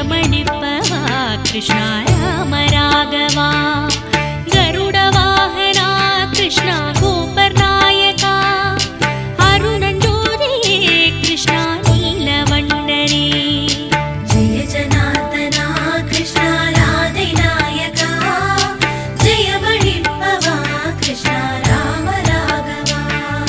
ஜெயமளிப்பவா கிருஷ்ணா ராம ராகவா கருடவாகனா கிருஷ்ணா கோபர்நாயகா அருணஞ்சோதியே கிருஷ்ணா நீலவண்ணரே जय जनार्दना कृष्णा राधिनायका जय मणिपवा कृष्णा राम राघवा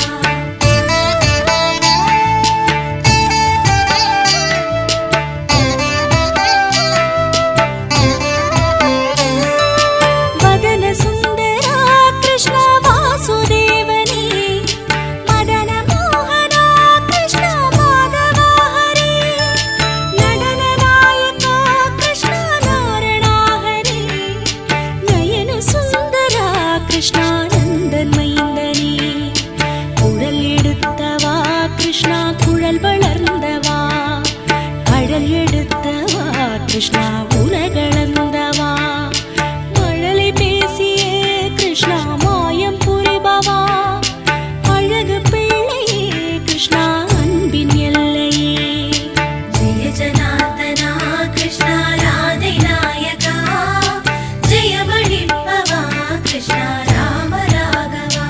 வதன சுந்தரா கிருஷ்ணா வாசுதேவனே மதன மோகனா கிருஷ்ணா மாதவா ஹரே நடன நாயகா கிருஷ்ணா நாரணா ஹரே நயன சுந்தரா கிருஷ்ணா நந்தன் மைந்தனே குழல் எடுத்தவா கிருஷ்ணா குழல் வளர்ந்தவா கடல் எடுத்தவா கிருஷ்ணா உலகளந்தவா மழலை பேசிய கிருஷ்ணா மாயம் புரிபவா அழகு பிள்ளையே கிருஷ்ணா அன்பின் எல்லையே जय जनार्दना कृष्णा राधिनायका जय मणिपवा कृष्णा राम राघवा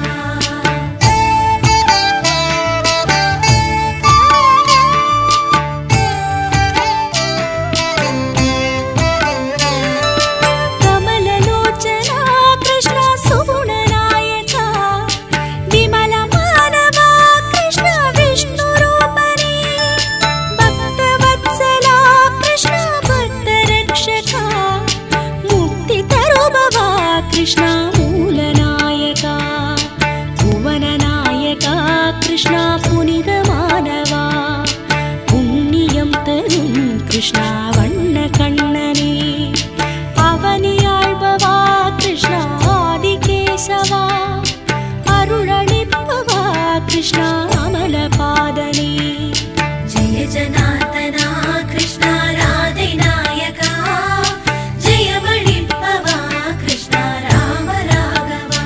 கமலலோச்சனா கிருஷ்ணா சுகுணநாயகா விமல மானவா கிருஷ்ணா விஷ்ணு ரூபனே பக்தவத்சலா கிருஷ்ணா பக்த ரக்ஷகா முக்தி தருபவா கிருஷ்ணா மூலநாயகா புவனநாயகா கிருஷ்ணா புனிதமானவா புண்ணியம் தரும் கிருஷ்ணா வண்ண கண்ணனே அவனியாழ்பவா கிருஷ்ணா ஆதிகேசவா அருளளிப்பவா கிருஷ்ணா அமலபாதனே जय जनार्दना कृष्णा राधिनायका जय मणिपवा कृष्णा राम राघवा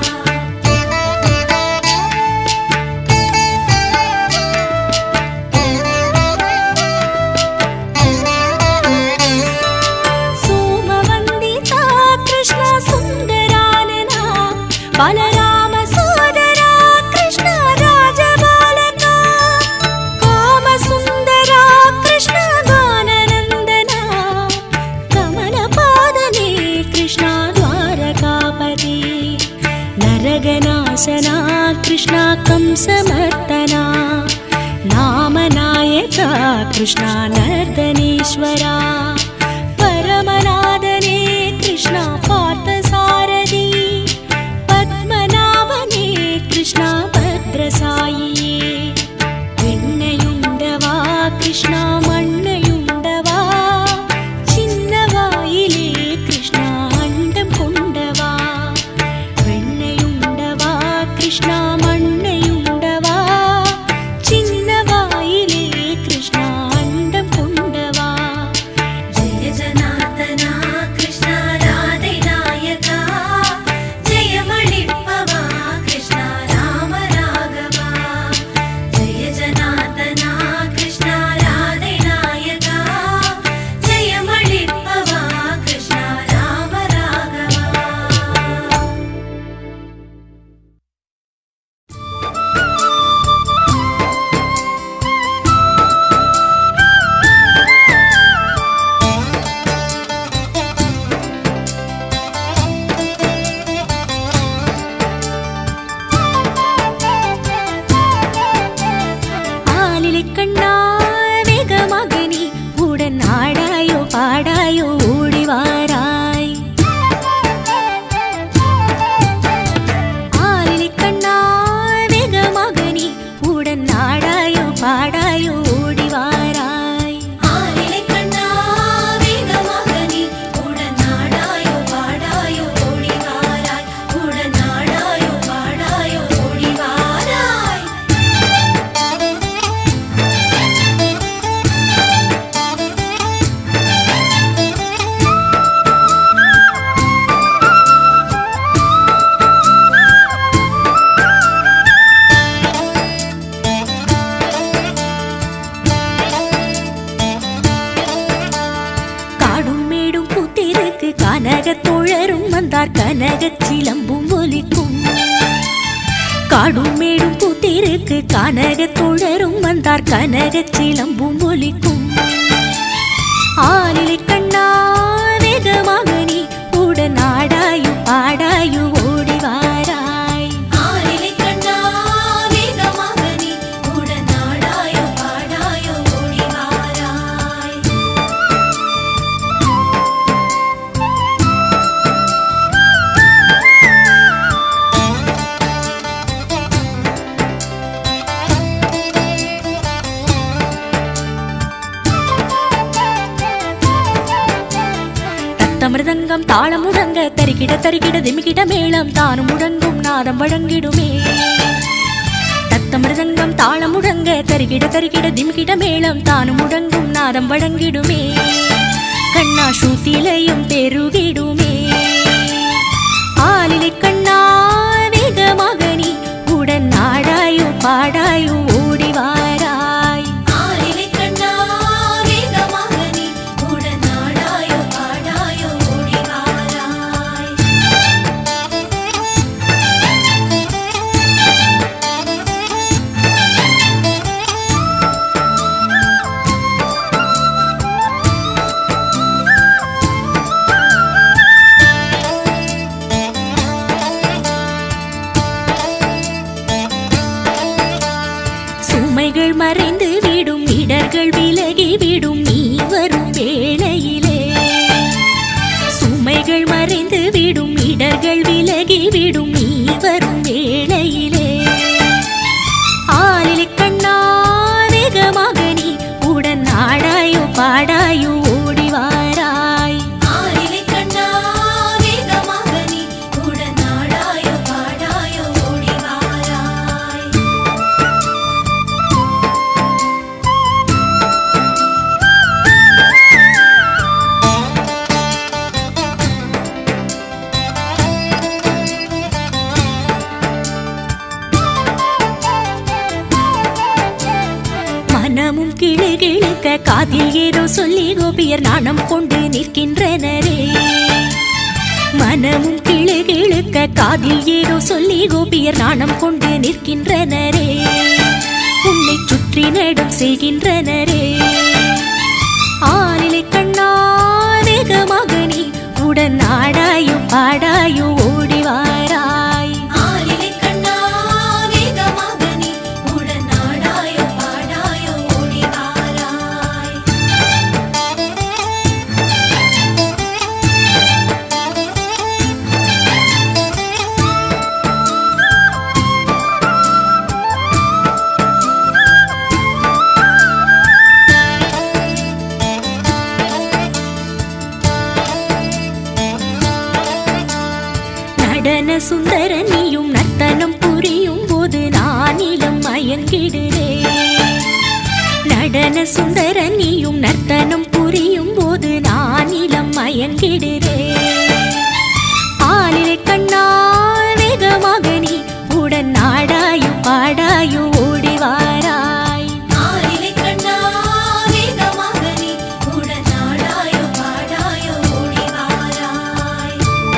சோமவந்திதா கிருஷ்ணா சுந்தரானனா பலராம சோதரா கிருஷ்ணா ராஜபாலகா காம சுந்தரா கிருஷ்ணா கானநந்தனா கமலபாதனே கிருஷ்ணா துவாரகாபதி நரகநாசனா கிருஷ்ணா கம்சமர்த்தனா நாமநாயகா கிருஷ்ணா நர்தனீஸ்வரா பரமநாதனே கிருஷ்ணா பார்த்தசாரதி பத்மநாபனே கிருஷ்ணா பத்ரசாயியே வெண்ணையுண்டவா கிருஷ்ணா மண்ணையுண்டவா சின்னவாயிலே கிருஷ்ணா அண்டம் கொண்டவா வெண்ணையுண்டவா கிருஷ்ணா மண்ணையுண்டவா சின்னவாயிலே கிருஷ்ணா அண்டம் கொண்டவா கனகத் தோழரும் வந்தார் கனகச் சிலம்பும் ஒலிக்கும் காடும் மேடும் பூத்திருக்கு கனகத் தோழரும் வந்தார் கனகச் சிலம்பும் ஒலிக்கும் ஆலிலை கண்ணா வேகமாக நீ உடன் ஆடாயு பாடாயு ஓடி வாராய் ஆலிலை கண்ணா வேகமாக நீ உடனாடாயோ பாடாயோ ஓடி வாராய் தத்தமிருதங்கம் தாளம் முழங்க தரிக்கிட தரிக்கிட திமிக்கிட மேளம் தானும் முழங்கும் நாதம் வழங்கிடுமே தத்தமிருதங்கம் தாளம் முழங்க தரிக்கிட தரிக்கிட திமிக்கிட மேளம் தானும் முழங்கும் நாதம் வழங்கிடுமே கண்ணா ஸ்ருதிலையும் பெருகிடுமே ஆலிலை கண்ணா வேகமாக நீ உடன் நாடாயோ பாடாயோ ஓடி வாராய் ஆலிலை கண்ணா வேகமாக நீ உடனாடாயோ பாடாயோ ஓடி வாராய் சுமைகள் மறைந்து விடும் இடர்கள் விலகி விடும் நீ வரும் வேளையிலே சுமைகள் மறைந்து விடும் இடர்கள் விலகி விடும் நீ வரும் வேளையிலே ஆலிலை கண்ணா வேகமாக நீ உடன் ஆடாயோ பாடாயோ ஓடி வாராய் ஆலிலை கண்ணா வேகமாக நீ உடனாடாயோ பாடாயோ ஓடி வாராய் மனமும் கிளு கிழுக்க காதில் ஏதோ சொல்லி கோபியர் நாணம் கொண்டு நிற்கின்றனரே மனமும் கிளு கிழுக்க காதில் ஏதோ சொல்லி கோபியர் நாணம் கொண்டு நிற்கின்றனரே உன்னை சுற்றி நடம் செய்கின்றனரே ஆலிலை கண்ணா வேகமாக நீ உடன் ஆடாயோ பாடாயோ ஓடி வாராய் ஆலிலை கண்ணா வேகமாக நீ உடனாடாயோ பாடாயோ ஓடி வாராய் நடன சுந்தர நீயும் நர்த்தனம் புரியும் போது நானிலம் மயங்கிடுறே நடன சுந்தர நீயும் நர்த்தனம் புரியும் போது நானிலம் மயங்கிடுறே ஆலிலை கண்ணா வேகமாக நீ உடன் ஆடாயோ பாடாயோ ஓடி வாராய் ஆலிலை கண்ணா வேகமாக நீ உடனாடாயோ பாடாயோ ஓடி வாராய்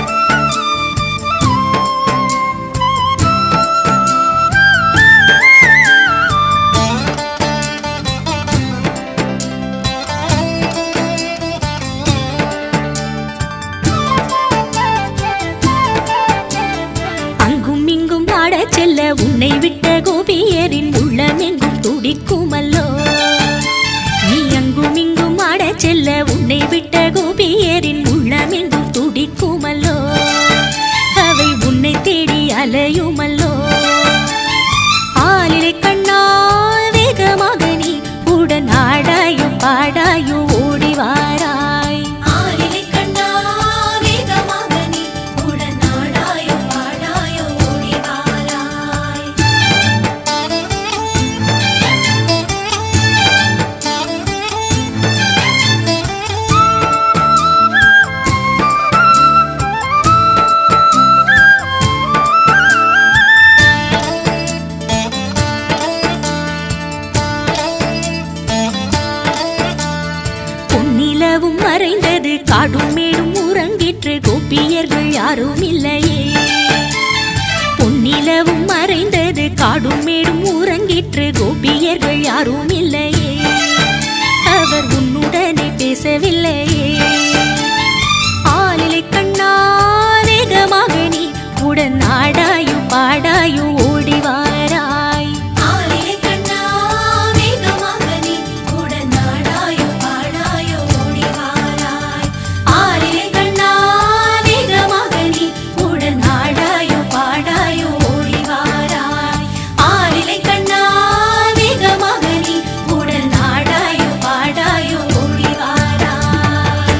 அங்கும் இங்கும் ஆடச் செல்ல உன்னை விட்ட கோபியரின் உள்ளமெங்கும் துடிக்குமல்லோ நீ அங்கும் இங்கும் ஆடச் செல்ல உன்னை விட்ட கோபியரின் உள்ளமெங்கும் துடிக்குமல்லோ அவை உன்னை தேடி அலையுமல்லோ ஆலிலை கண்ணா வேகமாக நீ உடன் ஆடாயோ பாடாயோ ஓடி வாராய் ஆலிலை கண்ணா வேகமாக நீ உடனாடாயோ பாடாயோ ஓடி வாராய் பொன்னிலவும் மறைந்தது காடும் மேடும் உறங்கிற்று கோபி கோபியர்கள் யாரும் இல்லையே பொன்னிலவும் மறைந்தது காடும் மேடும் உறங்கிற்று கோபியர்கள் யாரும் இல்லையே அவர் உன்னுடனே பேசவில்லையே ஆளிலை கண்ணா வேகமாக நீ உடன் ஆடாயும் பாடாயும் ஓடி வாராய் ஆலிலை கண்ணா வேகமாக நீ உடன் நாடாயோ பாடாயோ ஓடி வாராய் ஆலிலை கண்ணா வேகமாக நீ உடன் நாடாயோ பாடாயோ ஓடி வாராய் ஆலிலை கண்ணா வேகமாக நீ உடன் நாடாயோ பாடாயோ ஓடி வாராய்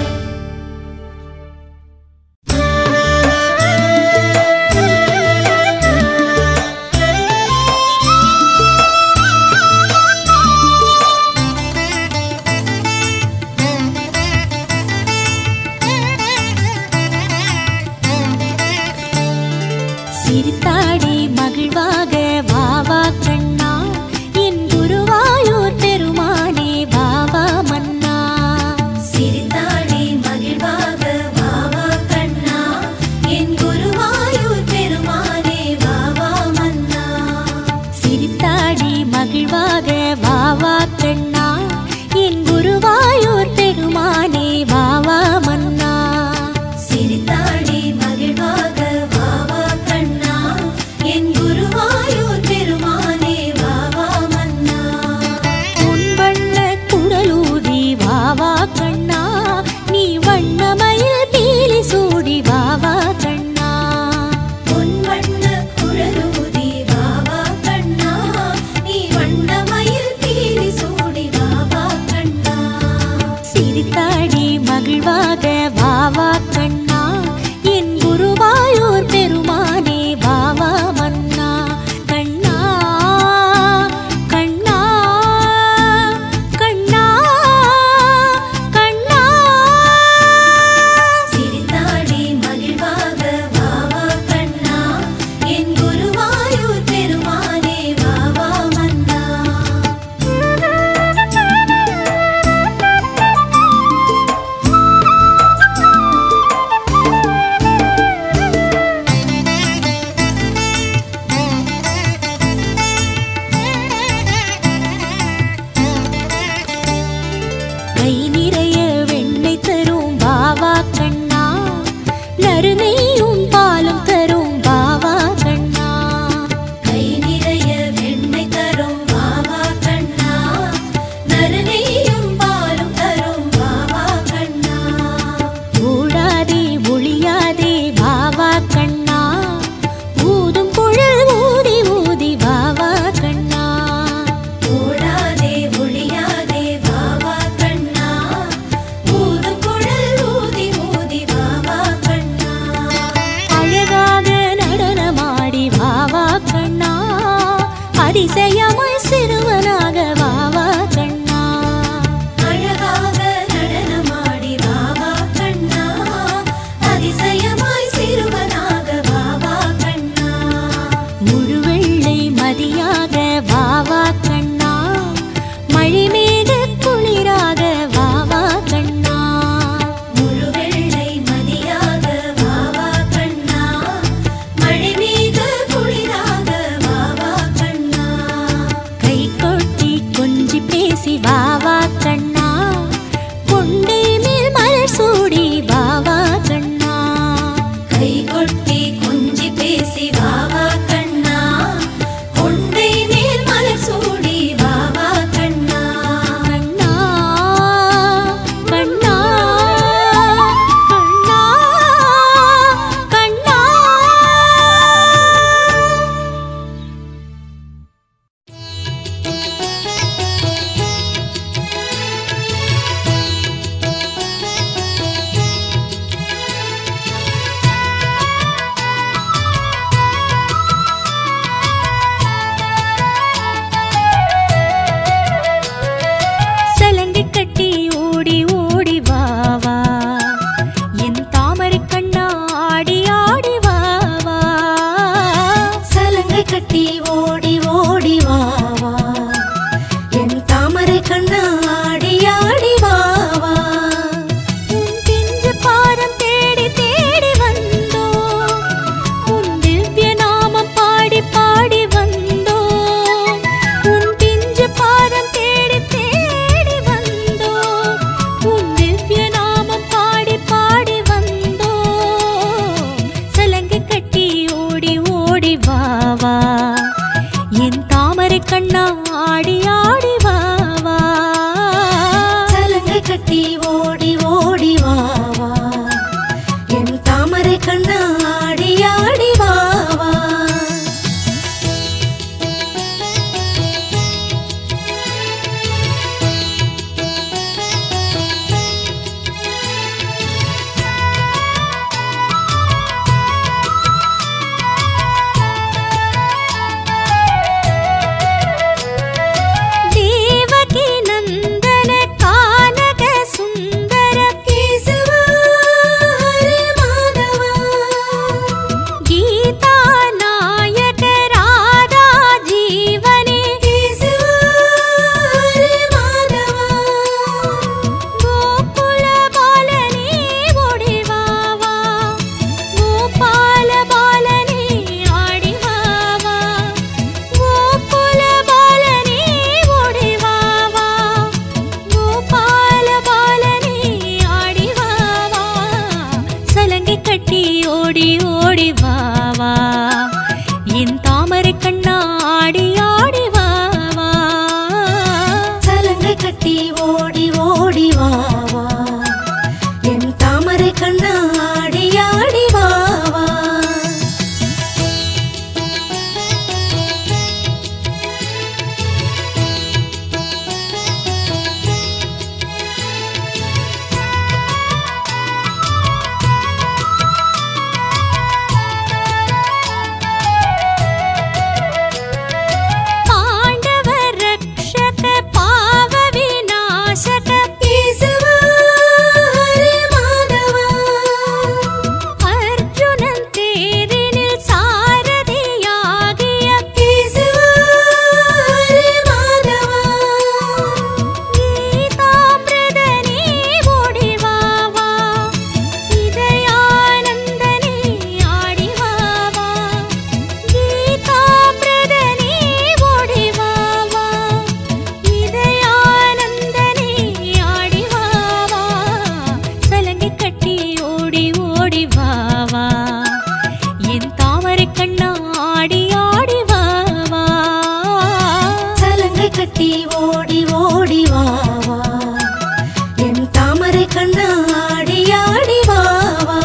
கட்டி ஓடி ஓடி வா வா என் தாமரை கண்ணா ஆடி ஆடி வா வா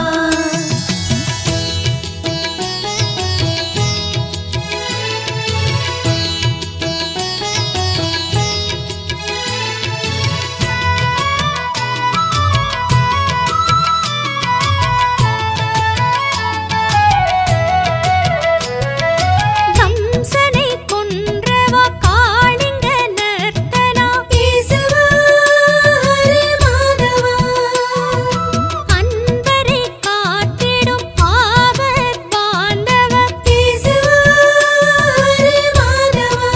கம்சனை கொன்றவா காளிங்க நர்த்தனா ஈசவா ஹரி மாதவா அன்பரை காத்திடும் ஆவர் பாண்டவ ஈசவா ஹரி மாதவா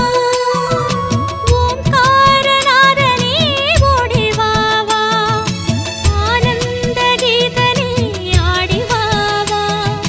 ஓம்காரநாதனே ஓடி வா வா ஆனந்த கீதனே ஆடி வா வா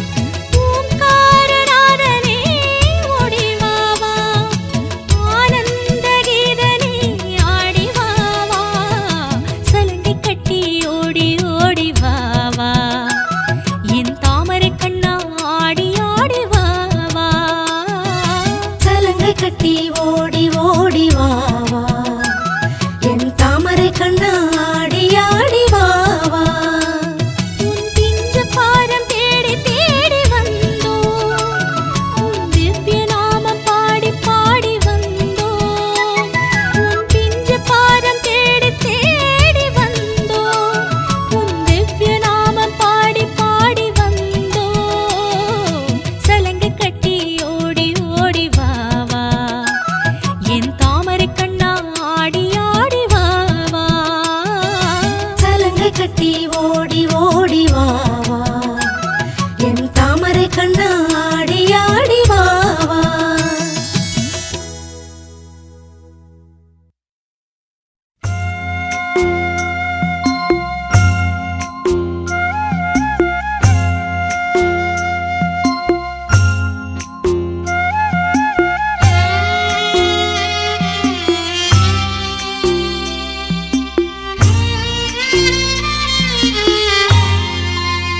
ஓம்காரநாதனே ஓடி வா வா ஆனந்த கீதனே ஆடி வா வா சலங்கை கட்டி ஓடி ஓடி வா வா என் தாமரை கண்ணா ஆடி ஆடி வா வா சலங்கை கட்டி ஓடி ஓடி வா வா என் தாமரை கண்ணா ஆடி ஆடி வா வா உன் பிஞ்சு பாரம் தேடி தேடி வந்தோம் உன் திவ்ய நாமம் பாடி பாடி வந்தோம் உன் பிஞ்சு பாரம் தேடி தேடி வந்தோம் உன் திவ்ய நாமம் பாடி பாடி வந்தோம் சலங்கை கட்டி ஓடி ஓடி வா வா என் தாமரை கண்ணா ஆடி ஆடி வா வா சலங்கை கட்டி ஓடி ஓடி வா வா என் தாமரை கண்ணா ஆடி ஆடி வா வா ஆ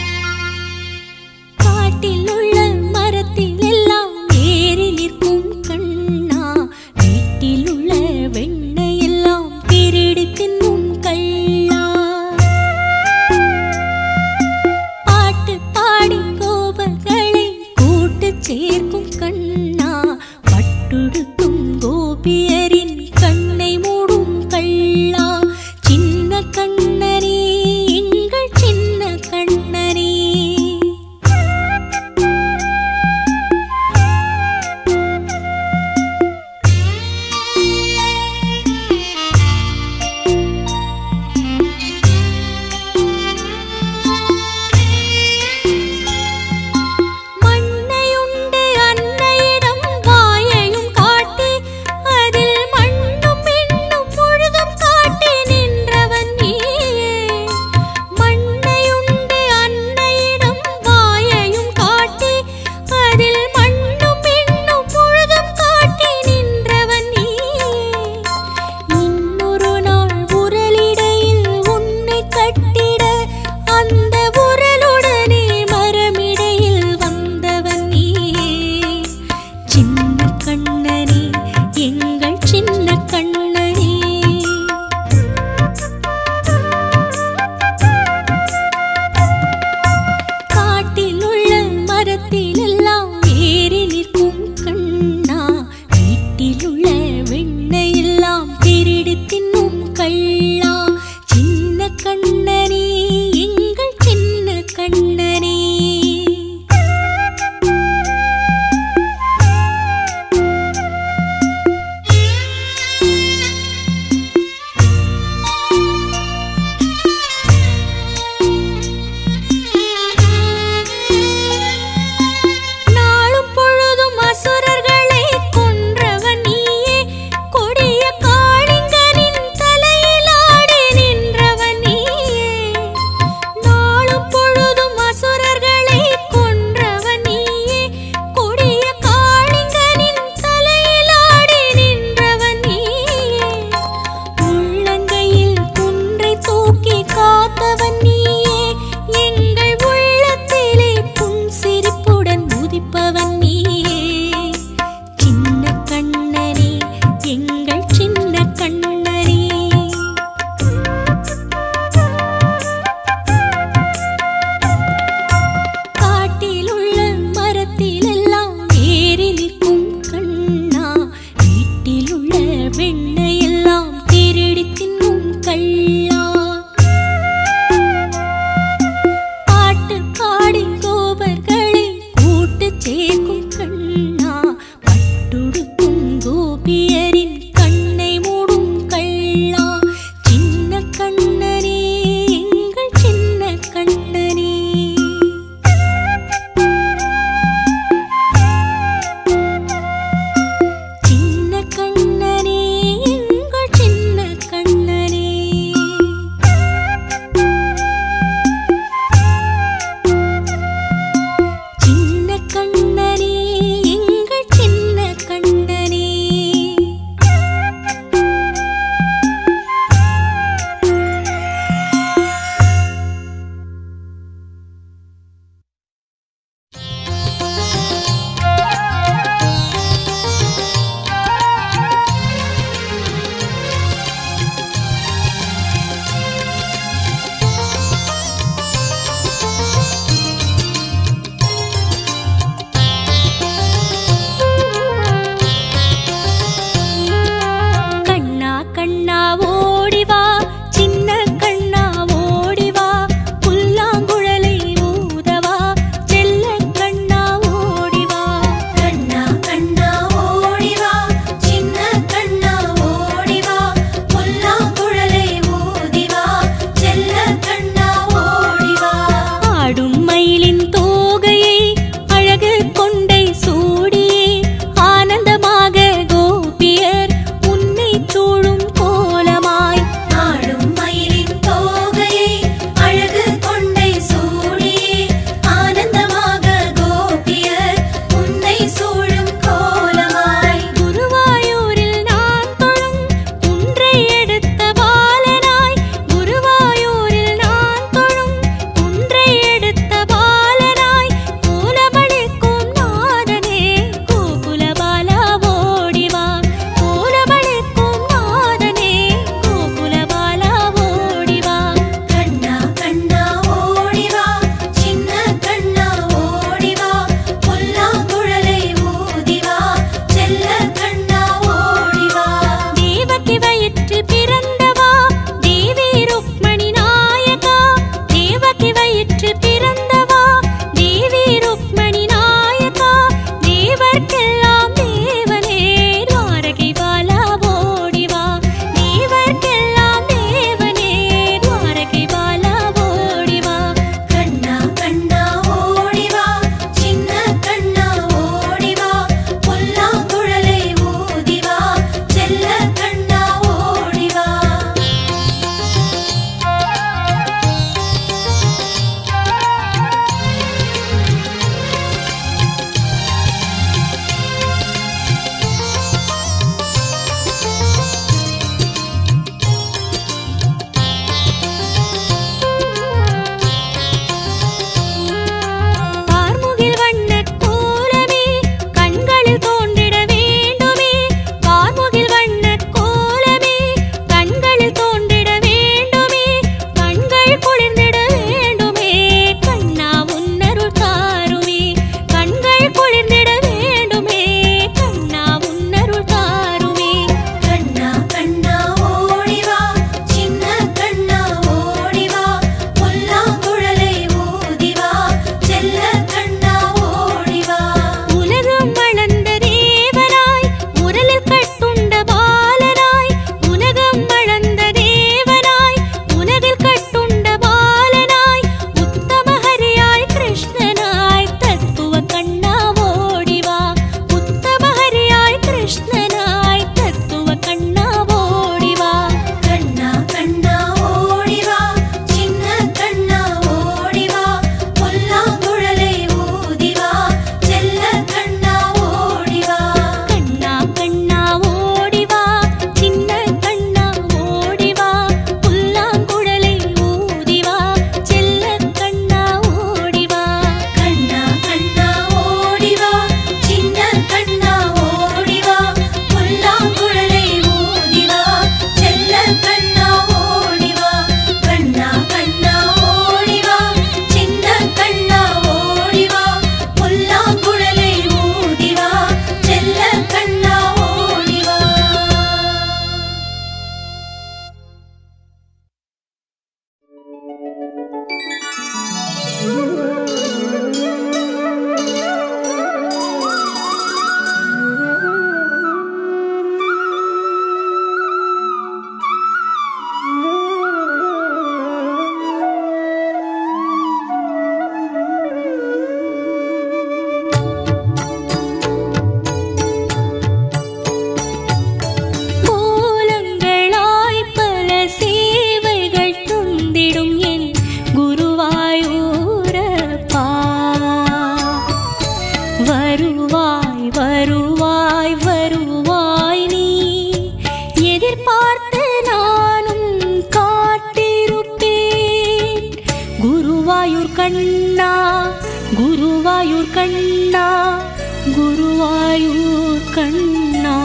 குருவாயூர் கண்ணா குருவாயூர் கண்ணா குருவாயூர் கண்ணா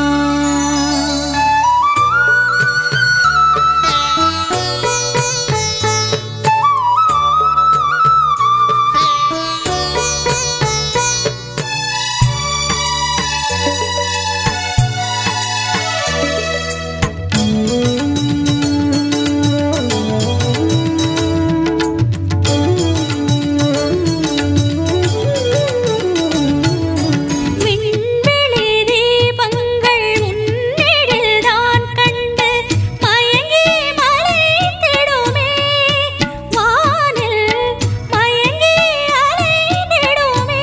விண்வெளி தீபங்கள் உன்னிடில்தான் கண்டு மயங்கி மலைந்திடுமே வானில் மயங்கி அலைந்திடுமே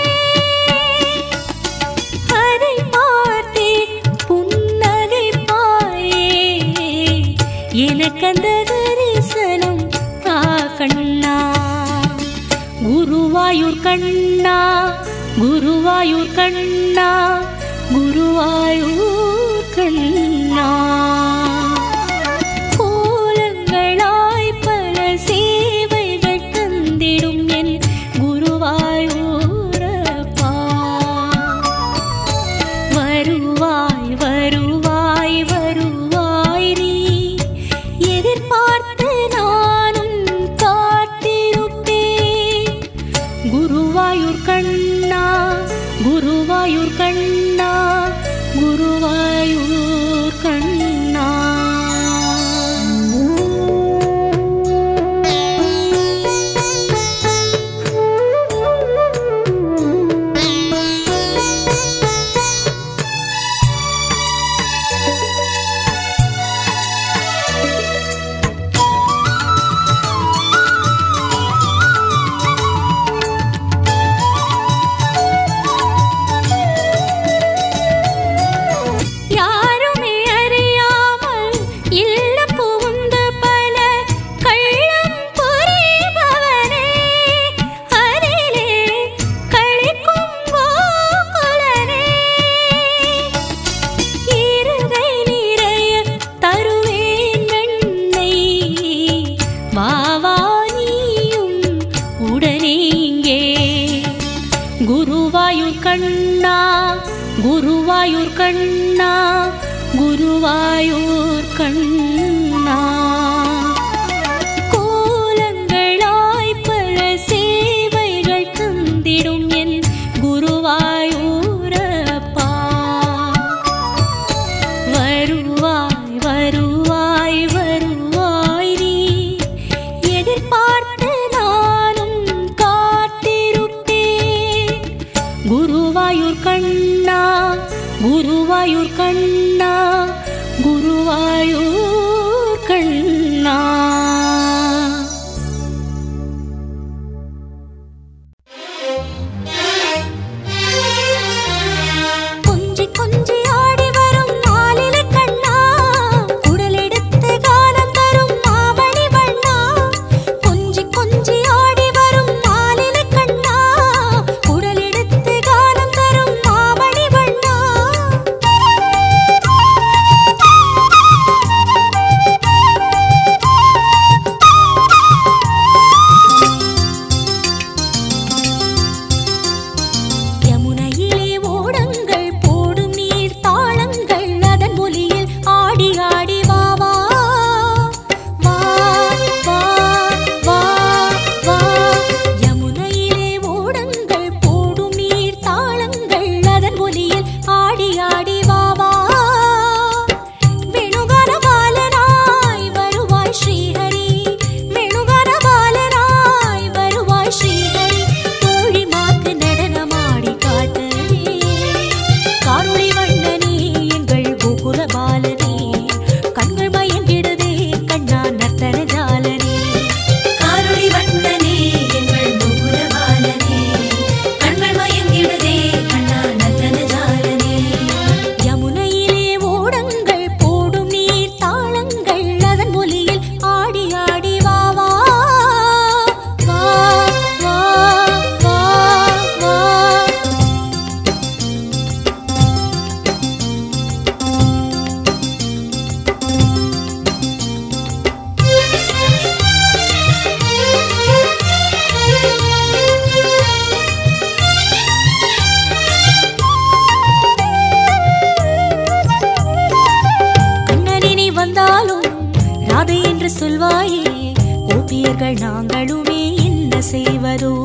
அதை பார்த்தே புன்னகைப்பாயே எனக்கந்த தரிசனம் தா கண்ணா குருவாயூர் கண்ணா குருவாயூர் கண்ணா குருவாயூர் கண்ணா கோலங்களாய் பல சேவைகள் தந்திடும் என் குருவாயூரப்பா வருவாய் வருவாய் வருவாய் நீ எதிர்பார்த்து நானும் காத்திருப்பேன் குருவாயூர் கண்ணா குருவாயூர் கண்ணா குருவாயூர் கண்ணா யாருமே அறியாமல் இல்ல புகுந்து பல கள்ளம் புரிபவனே அதிலே களிக்கும் கோகுலனே இருகை நிறைய தருவேன் வெண்ணெய் வாவா நீயும் உடனே இங்கே குருவாயூர் கண்ணா குருவாயூர் கண்ணா குருவாயூர் கண்ணா கோலங்களாய் பல சேவைகள் தந்திடும் என் குருவாயூரப்பா வருவாய் வருவாய் வருவாய் நீ எதிர்பார்த்து நானும் காத்திருப்பேன் குருவாயூர் கண்ணா குருவாயூர் கண்ணா குருவாயூர் செய்வதோ